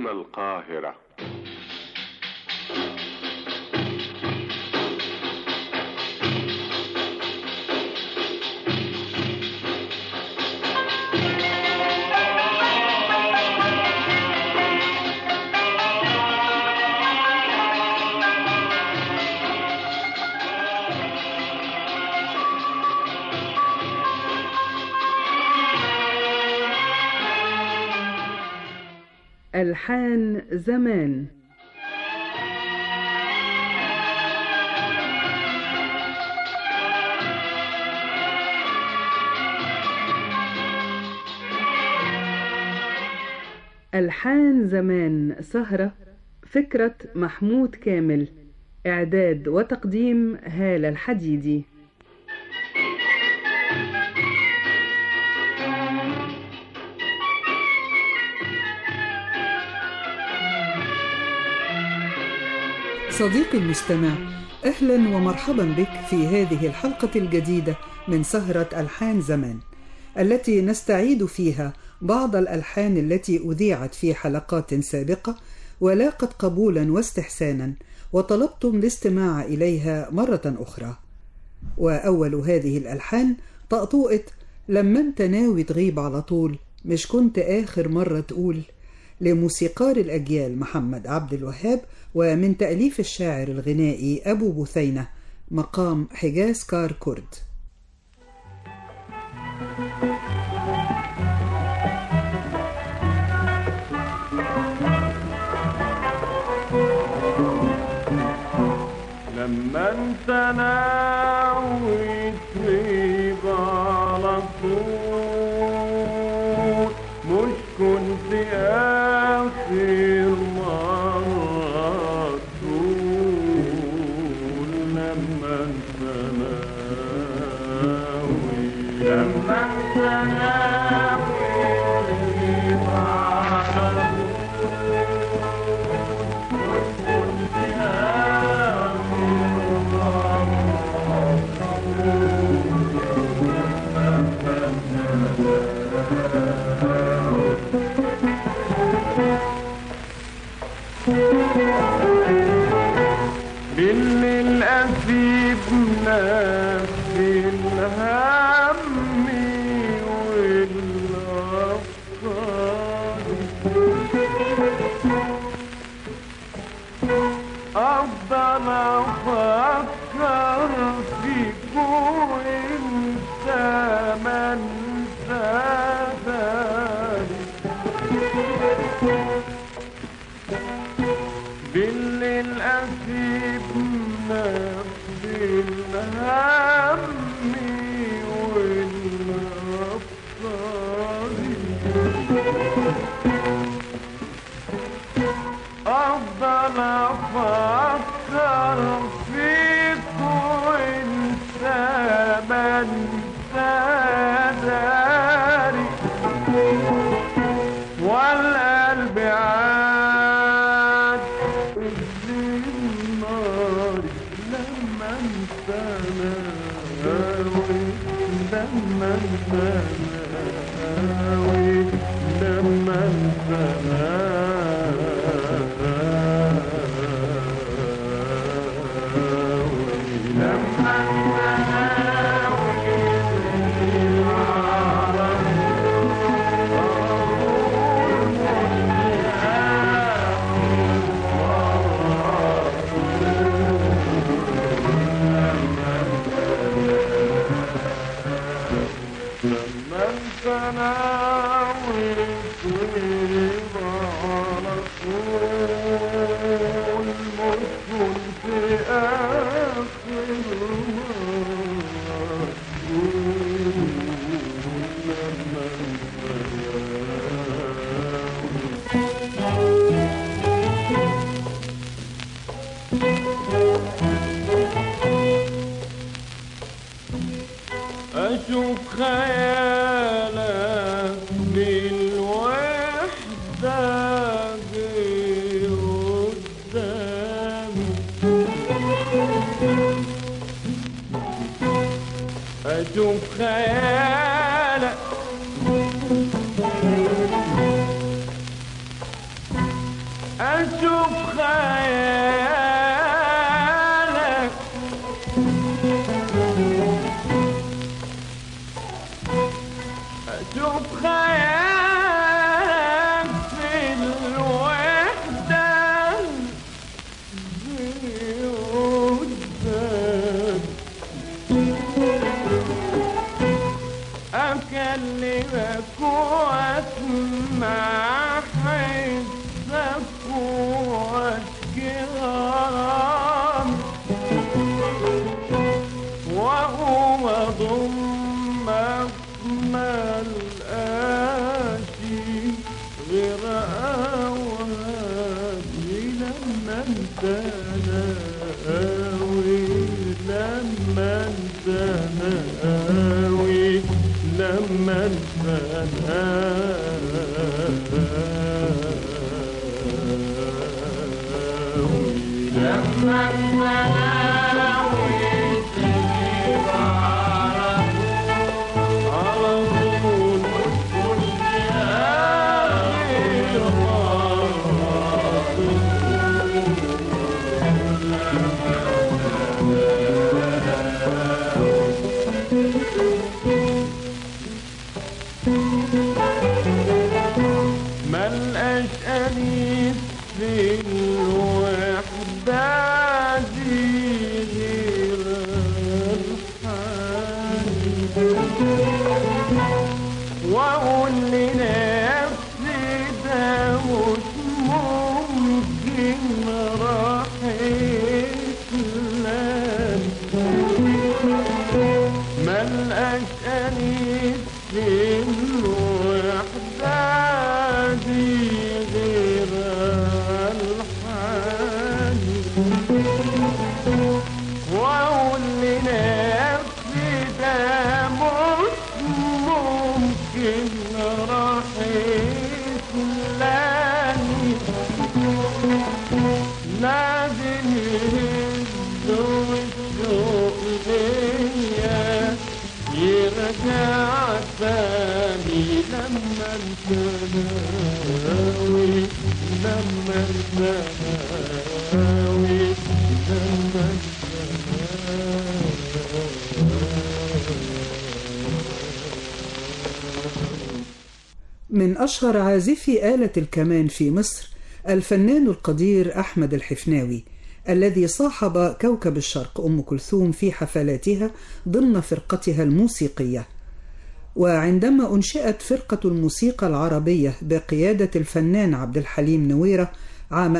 من القاهرة ألحان زمان ألحان زمان سهرة فكرة محمود كامل إعداد وتقديم هالة الحديدي صديقي المستمع اهلا ومرحبا بك في هذه الحلقه الجديده من سهره الحان زمان التي نستعيد فيها بعض الالحان التي اذيعت في حلقات سابقه ولاقت قبولا واستحسانا وطلبتم الاستماع اليها مره اخرى واول هذه الالحان طقطوقه لما انت ناوي تغيب على طول مش كنت اخر مره تقول لموسيقار الأجيال محمد عبد الوهاب ومن تأليف الشاعر الغنائي أبو بثينة مقام حجاز كار كرد لما انت ناوي تغيب على طول مش كنت آخر مرة تقول لما انت ناوي لما انت ناوي تغيب على طول مش كنت بالليل أسيبنا في الهم والأفكار أفضل أفكر فيك وإنت ما انسى بالليل أسيب نفسي الهم والأفكار أفضل أفكر فيك وإنت ما انت داري والقلب عاد النار لما انت ناوي لما انت ناوي لما انت ناوي لما انت لما انت ناوي تغيب على طول مش كنت آخر مرة تقول لما انت ناوي أشوف خيالك بالوحدة قدامي أشوف خيالك أشوف خيالك أشوف خيالك في الوحدة في قدام أكلمك وأسمع حسك وأشكي غرامك وأقوم أضمك ما الآتي غير أوادي لما انت ناوي لما انت ناوي لما انت ناوي لما انت ناوي تجيب على على طول ملقاش أنيس في الوحدة دي غير الحنين واقول لنفسي ده مش ممكن راح يسلم ملقاش انيس في الوحدة دي غير الحنين واقول لنفسي ده مش ممكن راح يسلاني لازم يهز والشوق ليا يرجع تاني لما انت ناوي لما انت ناوي لما انت من أشهر عازفي آلة الكمان في مصر الفنان القدير أحمد الحفناوي الذي صاحب كوكب الشرق أم كلثوم في حفلاتها ضمن فرقتها الموسيقية وعندما أنشئت فرقة الموسيقى العربية بقيادة الفنان عبد الحليم نويرة عام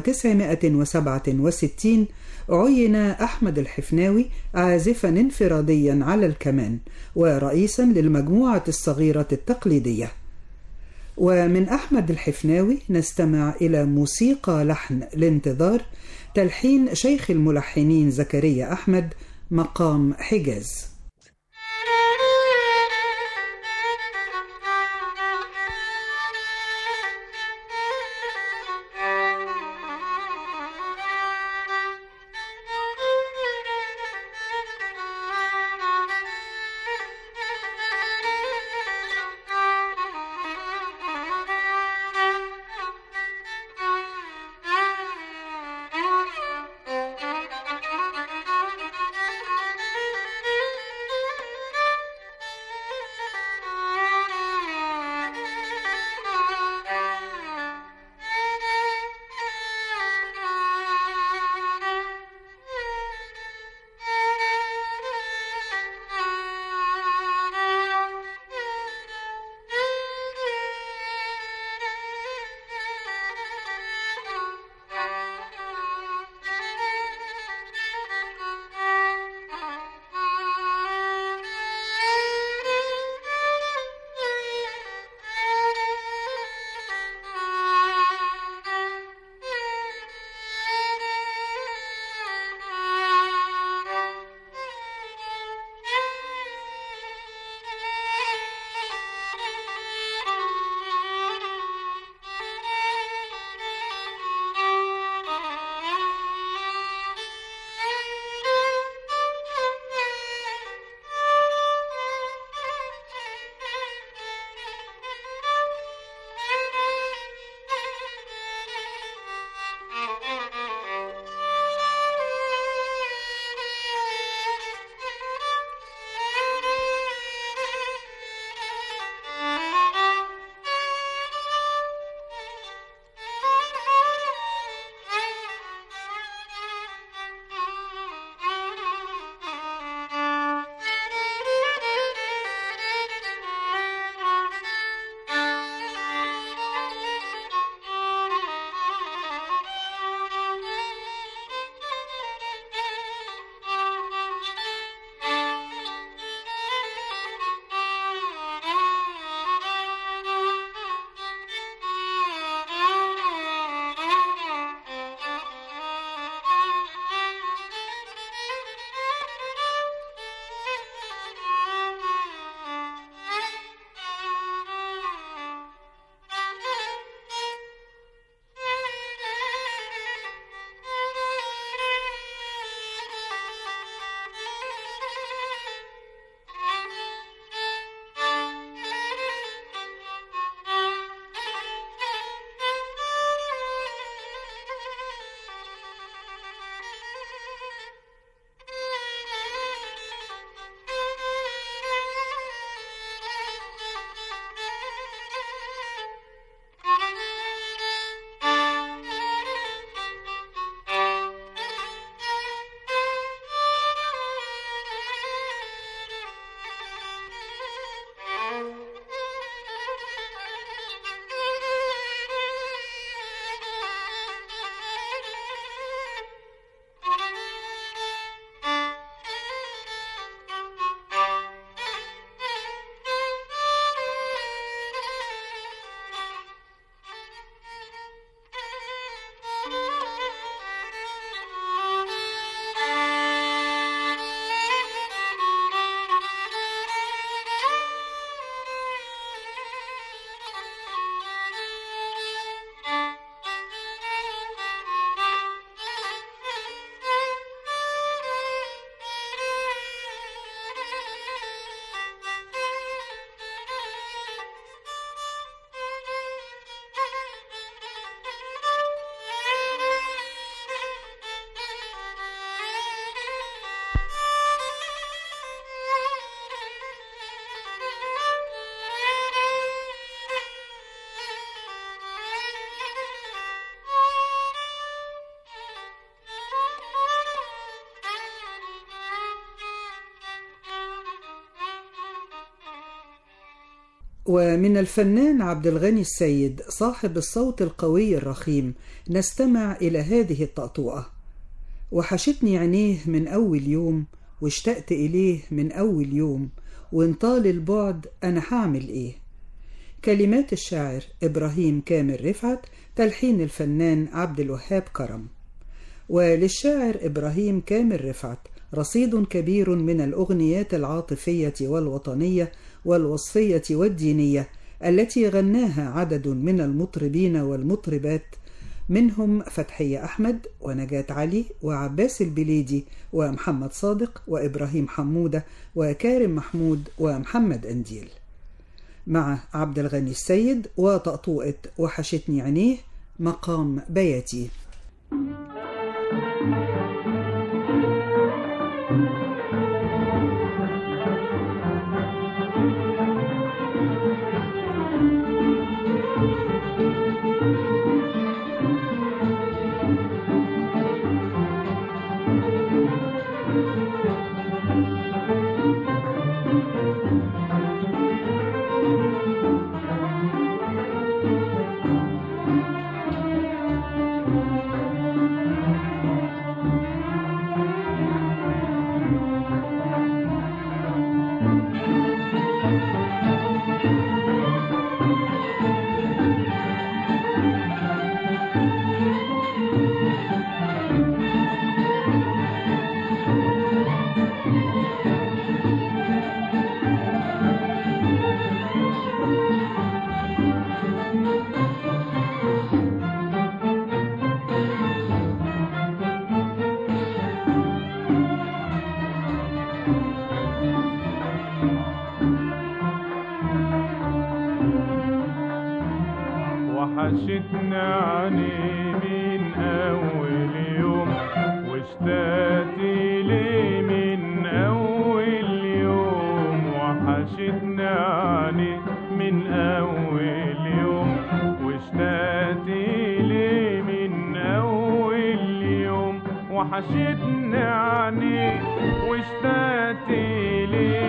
1967 عين أحمد الحفناوي عازفا انفراديا على الكمان ورئيسا للمجموعة الصغيرة التقليدية ومن أحمد الحفناوي نستمع إلى موسيقى لحن الانتظار تلحين شيخ الملحنين زكريا أحمد مقام حجاز Thank you. ومن الفنان عبد الغني السيد صاحب الصوت القوي الرخيم نستمع إلى هذه الطأطوأة وحشتني عينيه من أول يوم واشتقت إليه من أول يوم وإن طال البعد أنا هعمل إيه كلمات الشاعر إبراهيم كامل رفعت تلحين الفنان عبد الوهاب كرم وللشاعر إبراهيم كامل رفعت رصيد كبير من الأغنيات العاطفية والوطنية والوصفية والدينية التي غناها عدد من المطربين والمطربات منهم فتحية أحمد ونجاة علي وعباس البليدي ومحمد صادق وإبراهيم حمودة وكارم محمود ومحمد أنديل مع عبد الغني السيد وطقطوقة وحشتني عينيه مقام بياتي وحشتنا عني من أول يوم واشتقت لي من أول يوم وحشتنا عني من أول يوم واشتقت لي من أول يوم وحشتنا عني واشتقت لي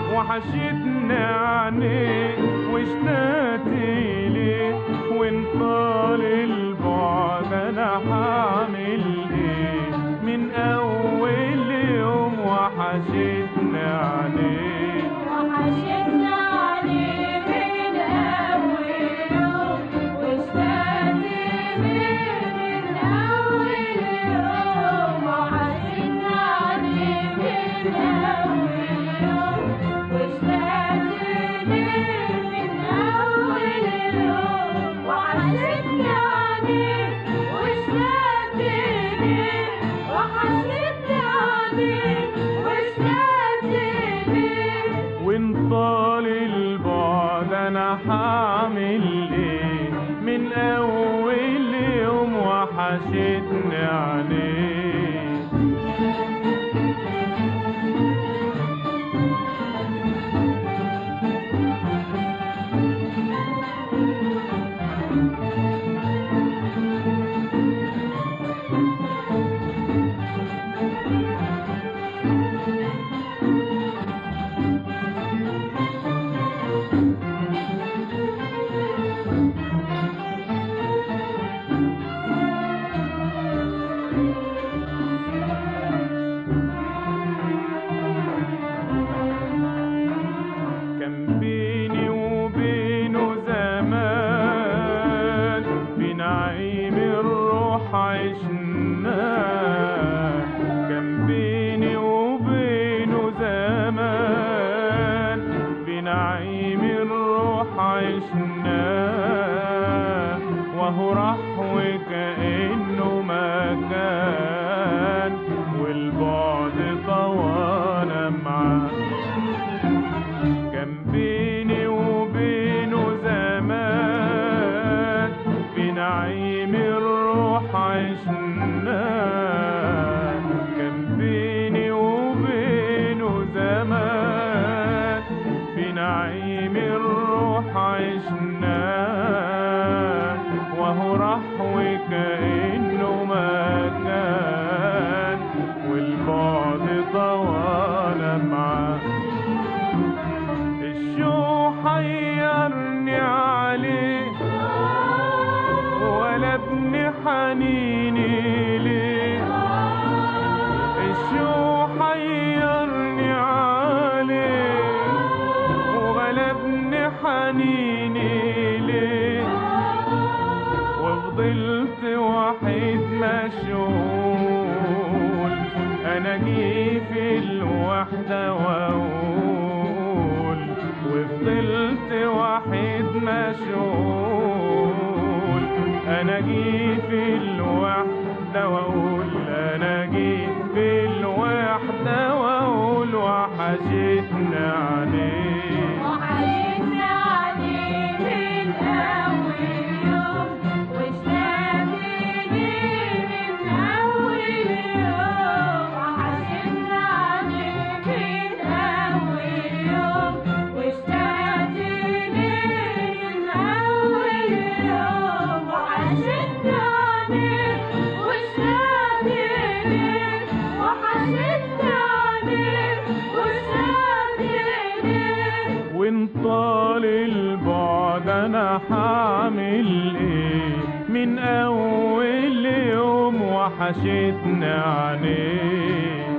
وحشتنا عني واشتقت لي وان طال البعد انا هعمل ايه من اول يوم وحشتنا عليه وحشتنا عليه من أول يوم واشتقت ليه من أول يوم وحشتنا عليه من أول يوم واشتقت ليه من أول يوم وحشتنا عليه واشتقت ليه وحشتنا عليه واشتقت ليه وان طال البعد انا هعمل ايه من اول يوم وحشتني عليه كان بيني وبينه زمان في نعيم الروح عشنا كان بيني وبينه زمان في نعيم الروح عشنا وهو راح وكأنه ما كان والبعد طوانا معاه كان بيني وبينه زمان في نعيم الروح عشنا كان بيني وبينه زمان في نعيم الروح عشنا وهو راح وكأنه ما كان والبعد طوانا معاه الشو حير حنيني ليه الشوق حيرني عليه وغلبني حنيني ليه وفضلت وحيد مشغول انا جي في الوحدة واقول وفضلت وحيد مشغول انا جي في الوحدة واقول انا جي في الوحدة واقول وحشتني عليه وحشتني عليه من أول يوم واشتقت ليه من أول يوم وحشتني عليه من أول يوم واشتقت ليه من أول يوم وحشتني عليه واشتقت ليه وحشتني عليه واشتقت ليه وان طال البعد انا هعمل ايه من اول يوم وحشتني عينيه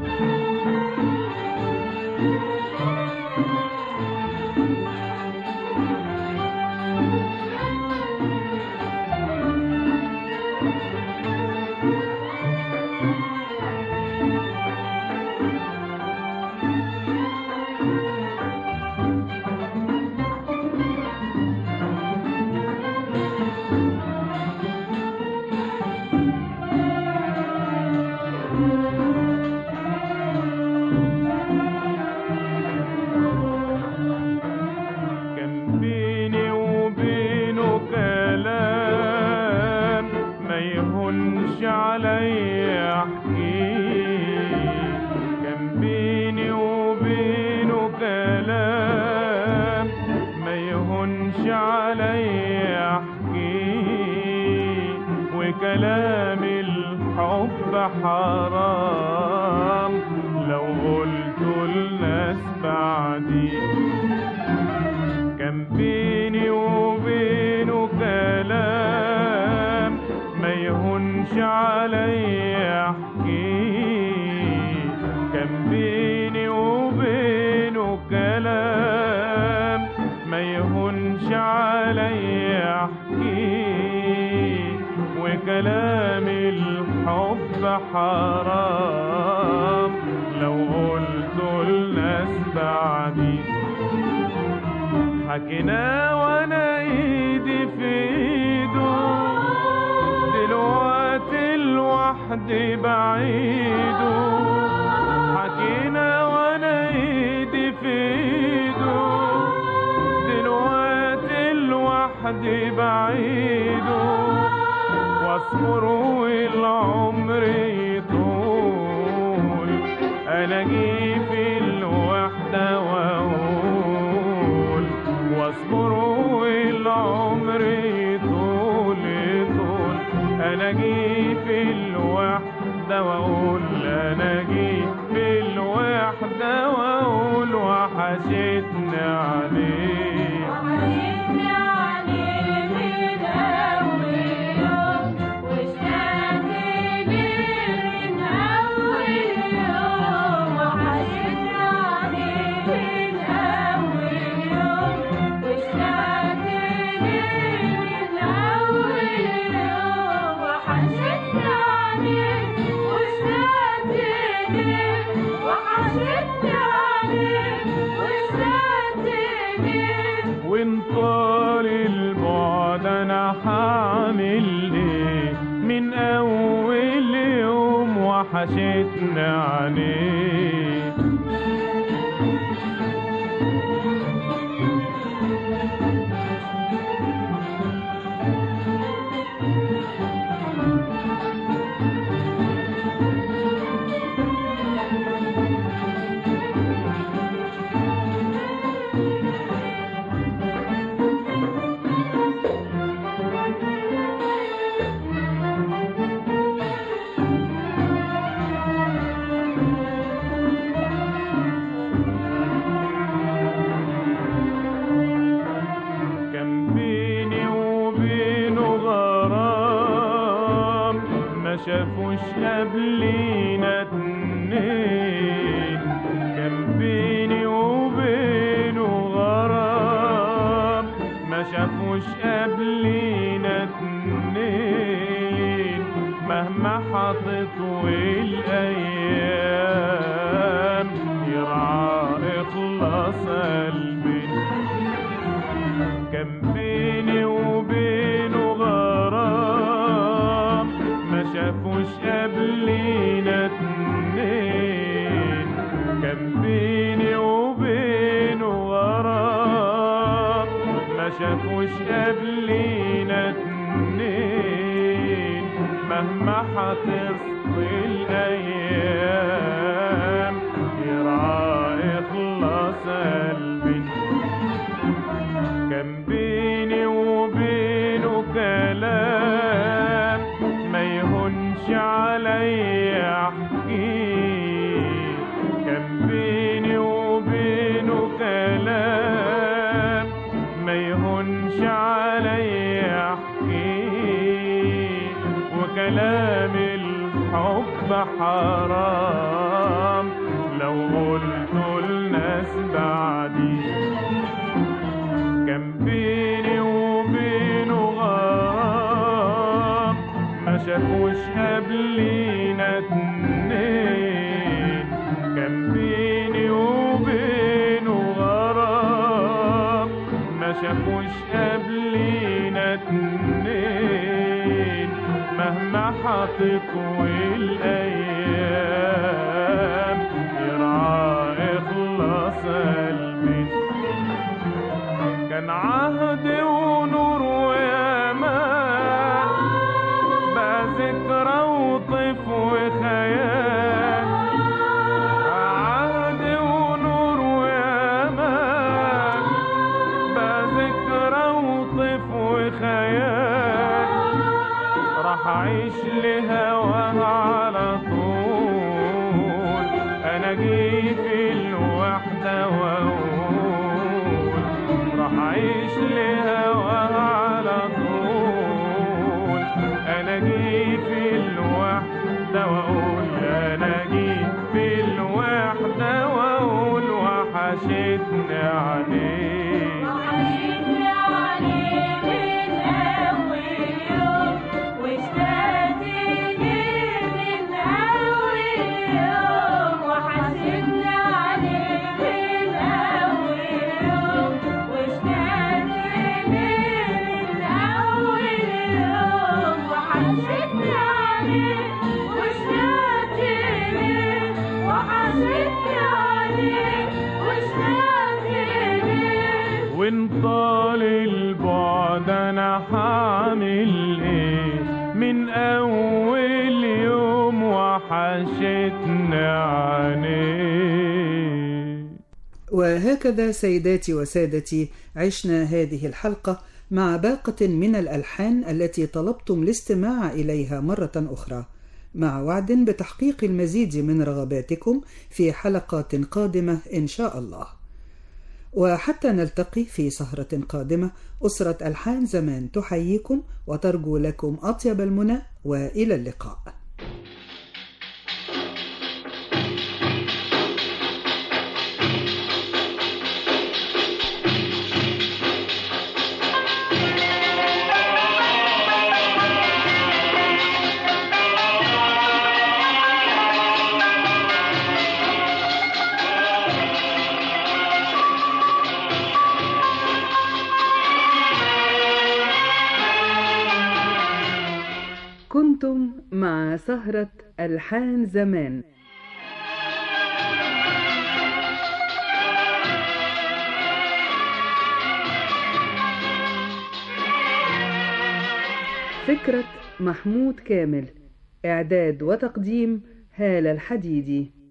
كان بيني وبينه كلام ما يهونش عليا احكيه كان بيني وبينه كلام ما يهونش عليا احكيه وكلام الحب حرام لو قلت الناس بعديه كان بيني وبينه كلام ما يهونش عليا احكيه كان بيني وبينه كلام ما يهونش عليا احكيه وكلام الحب حرام لو قلت الناس بعدي حكينا وانا ايدي في ايده دلوقتي لوحدي بعيده حكينا وانا ايدي في ايده دلوقتي لوحدي بعيده واصبر والعمر يطول انا جي في الوحدة واقول واصبر والعمر يطول يطول انا جي في الوحدة واقول انا جي في الوحدة واقول وحشتني عليه وحشتني عليه من أول يوم واشتقت ليه من أول يوم وحشتني عليه من أول يوم واشتقت ليه من أول يوم وحشتني عليه واشتقت ليه وحشتني عليه واشتقت ليه وان طال البعد انا هعمل ايه من اول يوم وحشتني عليه ما شافوش قبلينا اتنين كان بيني وبينه غرام ما شافوش قبلينا اتنين مهما حطت الايام يرعى اخلاص قلبي كان بيني وبينه غرام ما شافوش قبلينا اتنين كان بيني وبينه غرام ما شافوش قبلينا اتنين مهما حتصفي الايام يرعى اخلاص قلبي كان بيني وبينه كلام ما يهونش عليا احكيه كان بيني وبينه كلام ما يهونش عليا احكيه وكلام الحب حرام لو قلته لناس بعدي كان بيني وبينه غرام ما شافوش قبلينا اتنين كان بيني وبينه غرام ما شافوش قبلينا اتنين مهما حتطوي الايام يرعى اخلاص قلبي كان عهد ونور ويامان بقى ذكرى وطيف وخيال عهد ونور ويامان بقى ذكرى وطيف وخيال راح اعيش لهواها على طول انا جي في الوحدة واقول راح اعيش لهواها على طول انا جي في الوحدة واقول انا جي في الوحدة واقول وحشتني عليك وحشتني عليك من أول يوم واشتقت ليك من أول يوم وحشتني عليك من أول يوم واشتقت ليك من أول يوم وحشتني عليك واشتقت ليك وحشتني عليك واشتقت ليك وان طال البعد انا هعمل ايه من اول يوم وحشتني عينيه وهكذا سيداتي وسادتي عشنا هذه الحلقة مع باقة من الألحان التي طلبتم الاستماع إليها مرة أخرى مع وعد بتحقيق المزيد من رغباتكم في حلقات قادمة إن شاء الله وحتى نلتقي في سهرة قادمة أسرة ألحان زمان تحييكم وترجو لكم أطيب المنى وإلى اللقاء كنتم مع سهرة ألحان زمان فكرة محمود كامل إعداد وتقديم هالة الحديدي